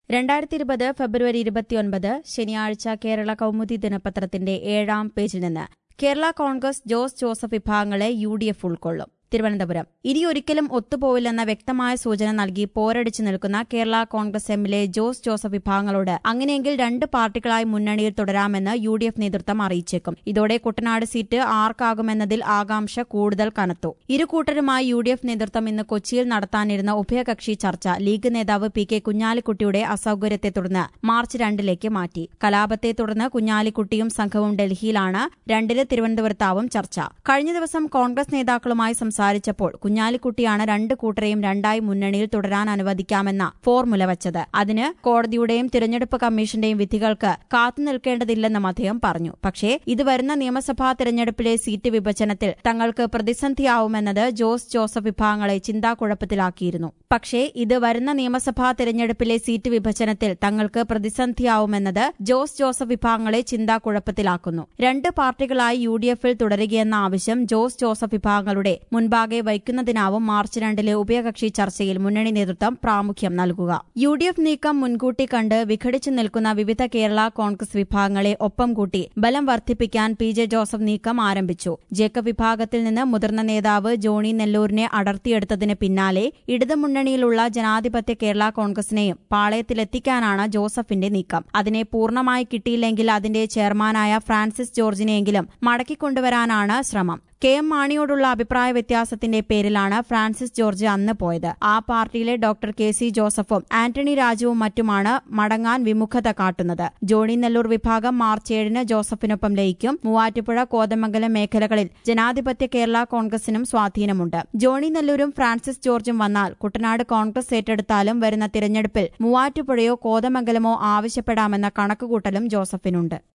രണ്ടായിരത്തി ഇരുപത് ഫെബ്രുവരി ഇരുപത്തിയൊൻപത് ശനിയാഴ്ച കേരള കൗമുദി ദിനപത്രത്തിന്റെ ഏഴാം പേജിൽ നിന്ന് കേരള കോൺഗ്രസ് ജോസ് ജോസഫ് വിഭാഗങ്ങളെ യു ഡി എഫ് ഉൾക്കൊള്ളും തിരുവനന്തപുരം ഇനിയൊരിക്കലും ഒത്തുപോവില്ലെന്ന വ്യക്തമായ സൂചന നൽകി പോരടിച്ചു നിൽക്കുന്ന കേരള കോൺഗ്രസ് എമ്മിലെ ജോസ് ജോസഫ് വിഭാഗങ്ങളോട് അങ്ങനെയെങ്കിൽ രണ്ട് പാർട്ടികളായി മുന്നണിയിൽ തുടരാമെന്ന് യു ഡി എഫ് നേതൃത്വം അറിയിച്ചേക്കും ഇതോടെ കുട്ടനാട് സീറ്റ് ആർക്കാകുമെന്നതിൽ ആകാംക്ഷ കൂടുതൽ കനത്തു ഇരു കൂട്ടരുമായി യു ഡി എഫ് നേതൃത്വം ഇന്ന് കൊച്ചിയിൽ നടത്താനിരുന്ന ഉഭയകക്ഷി ചർച്ച ലീഗ് നേതാവ് പി കെ കുഞ്ഞാലിക്കുട്ടിയുടെ അസൌകര്യത്തെ തുടർന്ന് മാർച്ച് രണ്ടിലേക്ക് മാറ്റി കലാപത്തെ തുടർന്ന് കുഞ്ഞാലിക്കുട്ടിയും സംഘവും ഡൽഹിയിലാണ് രണ്ടിന് തിരുവനന്തപുരത്താവും ചർച്ച കഴിഞ്ഞ ദിവസം കോൺഗ്രസ് നേതാക്കളുമായി സംസാരിച്ചപ്പോൾ കുഞ്ഞാലിക്കുട്ടിയാണ് രണ്ട് കൂട്ടരെയും രണ്ടായി മുന്നണിയിൽ തുടരാൻ അനുവദിക്കാമെന്ന ഫോർമുല വച്ചത് അതിന് കോടതിയുടെയും തിരഞ്ഞെടുപ്പ് കമ്മീഷന്റെയും വിധികൾക്ക് കാത്തുനിൽക്കേണ്ടതില്ലെന്നും അദ്ദേഹം പറഞ്ഞു പക്ഷേ ഇത് വരുന്ന നിയമസഭാ തിരഞ്ഞെടുപ്പിലെ സീറ്റ് വിഭജനത്തിൽ തങ്ങൾക്ക് പ്രതിസന്ധിയാവുമെന്നത് ജോസ് ജോസഫ് വിഭാഗങ്ങളെ ചിന്താക്കുഴപ്പത്തിലാക്കിയിരുന്നു പക്ഷേ ഇത് വരുന്ന നിയമസഭാ തിരഞ്ഞെടുപ്പിലെ സീറ്റ് വിഭജനത്തിൽ തങ്ങൾക്ക് പ്രതിസന്ധിയാവുമെന്നത് ജോസ് ജോസഫ് വിഭാഗങ്ങളെ ചിന്താക്കുഴപ്പത്തിലാക്കുന്നു രണ്ട് പാർട്ടികളായി യു ഡി എഫിൽ തുടരുകയെന്ന ആവശ്യം ജോസ് ജോസഫ് വിഭാഗങ്ങളുടെ മുൻപാകെ വയ്ക്കുന്നതിനാവും മാർച്ച് രണ്ടിലെ ഉഭയകക്ഷി ചർച്ചയിൽ മുന്നണി നേതൃത്വം പ്രാമുഖ്യം നൽകുക യു ഡി എഫ് നീക്കം മുൻകൂട്ടി കണ്ട് വിഘടിച്ചു നിൽക്കുന്ന വിവിധ കേരള കോൺഗ്രസ് വിഭാഗങ്ങളെ ഒപ്പം കൂട്ടി ബലം വർദ്ധിപ്പിക്കാൻ പി ജെ ജോസഫ് നീക്കം ആരംഭിച്ചു ജേക്കബ് വിഭാഗത്തിൽ നിന്ന് മുതിർന്ന നേതാവ് ജോണി നെല്ലൂരിനെ അടർത്തിയെടുത്തതിന് പിന്നാലെ ഇടതുമുന്നണിയിലുള്ള ജനാധിപത്യ കേരള കോൺഗ്രസിനെയും പാളയത്തിലെത്തിക്കാനാണ് ജോസഫിന്റെ നീക്കം അതിനെ പൂർണ്ണമായി കിട്ടിയില്ലെങ്കിൽ അതിന്റെ ചെയർമാനായ ഫ്രാൻസിസ് ജോർജിനെയെങ്കിലും മടക്കിക്കൊണ്ടുവരാനാണ് ശ്രമം കെ എം മാണിയോടുള്ള അഭിപ്രായ വ്യത്യാസത്തിന്റെ പേരിലാണ് ഫ്രാൻസിസ് ജോർജ് അന്ന് പോയത് ആ പാർട്ടിയിലെ ഡോക്ടർ കെ സി ജോസഫും ആന്റണി രാജുവും മറ്റുമാണ് മടങ്ങാൻ വിമുഖത കാട്ടുന്നത് ജോണി നെല്ലൂർ വിഭാഗം മാർച്ച് ഏഴിന് ജോസഫിനൊപ്പം ലയിക്കും മൂവാറ്റുപുഴ കോതമംഗലം മേഖലകളിൽ ജനാധിപത്യ കേരള കോൺഗ്രസിനും സ്വാധീനമുണ്ട് ജോണി നെല്ലൂരും ഫ്രാൻസിസ് ജോർജും വന്നാൽ കുട്ടനാട് കോൺഗ്രസ് ഏറ്റെടുത്താലും വരുന്ന തിരഞ്ഞെടുപ്പിൽ മൂവാറ്റുപുഴയോ കോതമംഗലമോ ആവശ്യപ്പെടാമെന്ന കണക്കുകൂട്ടലും ജോസഫിനുണ്ട്